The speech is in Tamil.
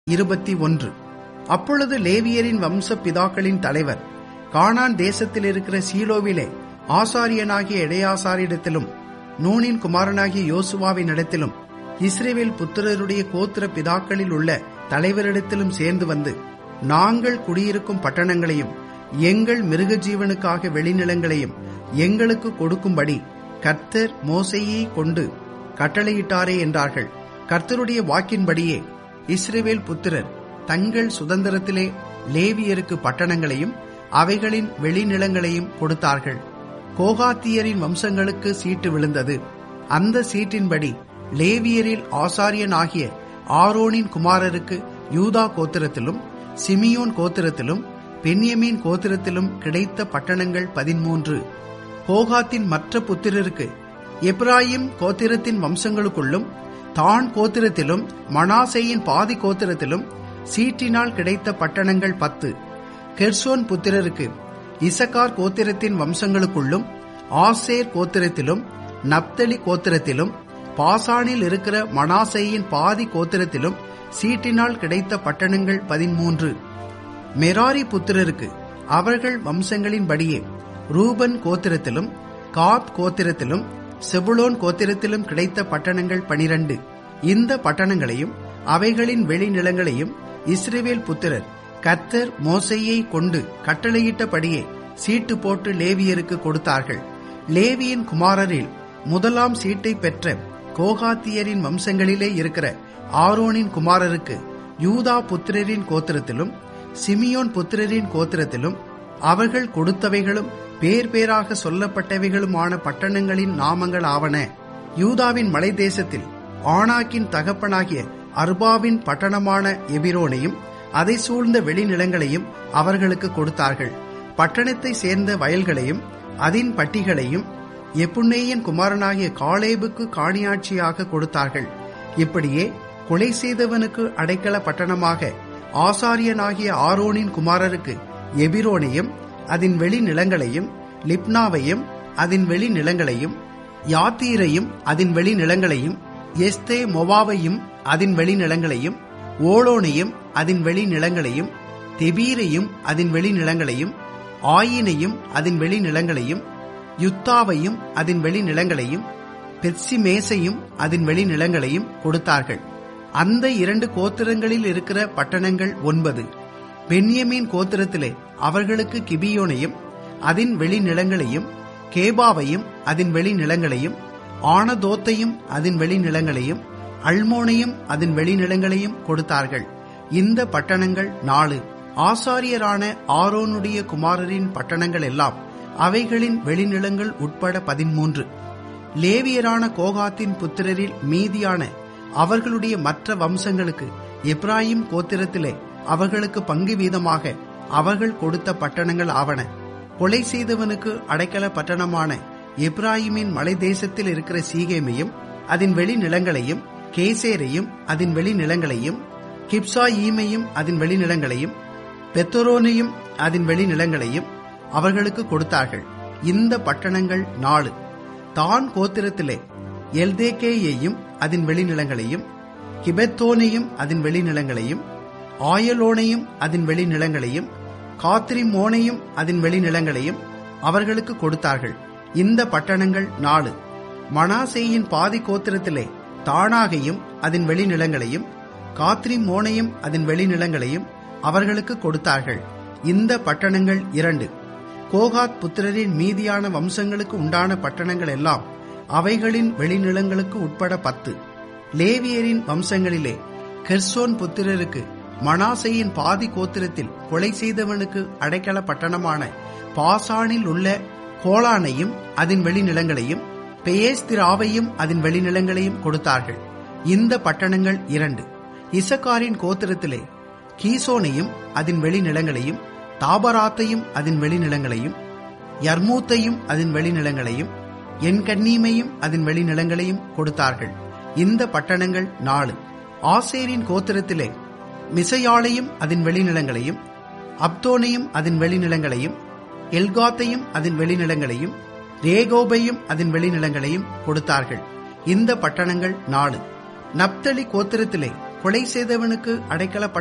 இருபத்தி ஒன்று அப்பொழுது லேவியரின் வம்ச பிதாக்களின் தலைவர் கானான் தேசத்தில் இருக்கிற சீலோவிலே ஆசாரியனாகிய இடையாசாரிடத்திலும் நூனின் குமாரனாகிய யோசுவாவின் இடத்திலும் இஸ்ரேவேல் புத்திரருடைய கோத்திர பிதாக்களில் உள்ள தலைவரிடத்திலும் சேர்ந்து வந்து நாங்கள் குடியிருக்கும் பட்டணங்களையும் எங்கள் மிருக ஜீவனுக்காக வெளிநிலங்களையும் எங்களுக்கு கொடுக்கும்படி கர்த்தர் மோசையை கொண்டு கட்டளையிட்டாரே என்றார்கள் கர்த்தருடைய வாக்கின்படியே இஸ்ரேவேல் புத்திரர் தங்கள் சுதந்திரத்திலே லேவியருக்கு பட்டணங்களையும் அவைகளின் வெளிநிலங்களையும் கொடுத்தார்கள் கோகாத்தியரின் வம்சங்களுக்கு சீட்டு விழுந்தது அந்த சீட்டின்படி லேவியரில் ஆசாரியனாகிய ஆரோனின் குமாரருக்கு யூதா கோத்திரத்திலும் சிமியோன் கோத்திரத்திலும் பென்யமீன் கோத்திரத்திலும் கிடைத்த பட்டணங்கள் பதிமூன்று கோகாத்தின் மற்ற புத்திரருக்கு எப்ராயிம் கோத்திரத்தின் வம்சங்களுக்குள்ளும் தான் கோத்திரத்திலும் மனாசையின் பாதி கோத்திரத்திலும் சீட்டினால் கிடைத்த பட்டணங்கள் பத்து கெர்சோன் புத்திரருக்கு இசக்கார் கோத்திரத்தின் வம்சங்களுக்குள்ளும் ஆசேர் கோத்திரத்திலும் நப்தலி கோத்திரத்திலும் பாசானில் இருக்கிற மனாசையின் பாதி கோத்திரத்திலும் சீட்டினால் கிடைத்த பட்டணங்கள் பதிமூன்று மெராரி புத்திரருக்கு அவர்கள் வம்சங்களின்படியே ரூபன் கோத்திரத்திலும் காத் கோத்திரத்திலும் செபுலோன் கோத்திரத்திலும் கிடைத்த பட்டணங்கள் பனிரண்டு இந்த பட்டணங்களையும் அவைகளின் வெளிநிலங்களையும் இஸ்ரேவேல் புத்திரர் கர்த்தர் மோசையை கொண்டு கட்டளையிட்டபடியே சீட்டு போட்டு லேவியருக்கு கொடுத்தார்கள் லேவியின் குமாரரில் முதலாம் சீட்டை பெற்ற கோகாத்தியரின் வம்சங்களிலே இருக்கிற ஆரோனின் குமாரருக்கு யூதா புத்திரரின் கோத்திரத்திலும் சிமியோன் புத்திரரின் கோத்திரத்திலும் அவர்கள் கொடுத்தவைகளும் பேர் பேராக சொல்லப்பட்டவைகளுமான பட்டணங்களின் நாமங்கள் ஆவன யூதாவின் மலை தேசத்தில் ஆனாக்கின் தகப்பனாகிய அர்பாவின் பட்டணமான எபிரோனையும் அதை சூழ்ந்த வெளிநிலங்களையும் அவர்களுக்கு கொடுத்தார்கள் பட்டணத்தை சேர்ந்த வயல்களையும் அதன் பட்டிகளையும் எப்புன்னேயின் குமாரனாகிய காலேபுக்கு காணியாட்சியாக கொடுத்தார்கள் இப்படியே கொலை செய்தவனுக்கு அடைக்கல பட்டணமாக ஆசாரியனாகிய ஆரோனின் குமாரருக்கு எபிரோனையும் அதன் வெளிநிலங்களையும் லிப்னாவையும் அதன் வெளிநிலங்களையும் யாத்தீரையும் அதன் வெளிநிலங்களையும் எஸ்தே மொவாவையும் அதன் வெளிநிலங்களையும் ஓலோனையும் அதன் வெளிநிலங்களையும் தெபீரையும் அதன் வெளிநிலங்களையும் ஆயினையும் அதன் வெளிநிலங்களையும் யுத்தாவையும் அதன் வெளிநிலங்களையும் பெட்சிமேசையும் அதன் வெளிநிலங்களையும் கொடுத்தார்கள் அந்த இரண்டு கோத்திரங்களில் இருக்கிற பட்டணங்கள் ஒன்பது பென்யமீன் கோத்திரத்திலே அவர்களுக்கு கிபியோனையும் அதன் வெளிநிலங்களையும் கேபாவையும் அதன் வெளிநிலங்களையும் ஆனதோத்தையும் அதன் வெளிநிலங்களையும் அல்மோனையும் அதன் வெளிநிலங்களையும் கொடுத்தார்கள் இந்த பட்டணங்கள் நாலு ஆசாரியரான ஆரோனுடைய குமாரரின் பட்டணங்கள் எல்லாம் அவைகளின் வெளிநிலங்கள் உட்பட பதிமூன்று லேவியரான கோகாத்தின் புத்திரரில் மீதியான அவர்களுடைய மற்ற வம்சங்களுக்கு எப்ராஹிம் கோத்திரத்திலே அவர்களுக்கு பங்கு வீதமாக அவர்கள் கொடுத்த பட்டணங்கள் ஆவன கொலை செய்தவனுக்கு அடைக்கல பட்டணமான எப்ராஹிமின் மலை தேசத்தில் இருக்கிற சீகேமையும் அதன் வெளிநிலங்களையும் கேசேரையும் அதன் வெளிநிலங்களையும் கிப்சா ஈமையும் அதன் வெளிநிலங்களையும் பெத்தரோனையும் அதன் வெளிநிலங்களையும் அவர்களுக்கு கொடுத்தார்கள் இந்த பட்டணங்கள் நாலு தான் கோத்திரத்திலே எல்தேகேயையும் அதன் வெளிநிலங்களையும் கிபெத்தோனையும் அதன் வெளிநிலங்களையும் ஆயலோனையும் அதன் வெளிநிலங்களையும் காத்திரிமோனையும் அதன் வெளிநிலங்களையும் அவர்களுக்கு கொடுத்தார்கள் இந்த பட்டணங்கள் நாலு மனாசேயின் பாதி கோத்திரத்திலே தானாகையும் அதன் வெளிநிலங்களையும் காத்ரிமோனையும் அதன் வெளிநிலங்களையும் அவர்களுக்கு கொடுத்தார்கள் இந்த பட்டணங்கள் இரண்டு கோகாத் புத்திரரின் மீதியான வம்சங்களுக்கு உண்டான பட்டணங்கள் எல்லாம் அவைகளின் வெளிநிலங்களுக்கு உட்பட பத்து லேவியரின் வம்சங்களிலே கெர்சோன் புத்திரருக்கு மனாசையின் பாதி கோத்திரத்தில் கொலை செய்தவனுக்கு அடைக்கல பட்டணமான பாசானில் உள்ள கோலானையும் அதன் வெளிநிலங்களையும் பெயேஸ்திராவையும் அதன் வெளிநிலங்களையும் கொடுத்தார்கள் இந்த பட்டணங்கள் இரண்டு இசக்காரின் கோத்திரத்திலே கீசோனையும் அதன் வெளிநிலங்களையும் தாபராத்தையும் அதன் வெளிநிலங்களையும் யர்மூத்தையும் அதன் வெளிநிலங்களையும் என்கண்ணீமையும் அதன் வெளிநிலங்களையும் கொடுத்தார்கள் இந்த பட்டணங்கள் நாலு ஆசேரின் கோத்திரத்திலே மிசையாளையும் அதன் வெளிநிலங்களையும் அப்தோனையும் அதன் வெளிநிலங்களையும் எல்காத்தையும் அதன் வெளிநிலங்களையும் ரேகோபையும் அதன் வெளிநிலங்களையும் கொடுத்தார்கள் இந்த பட்டணங்கள் நாலு நப்தலி கோத்திரத்திலே கொலை செய்தவனுக்கு அடைக்கல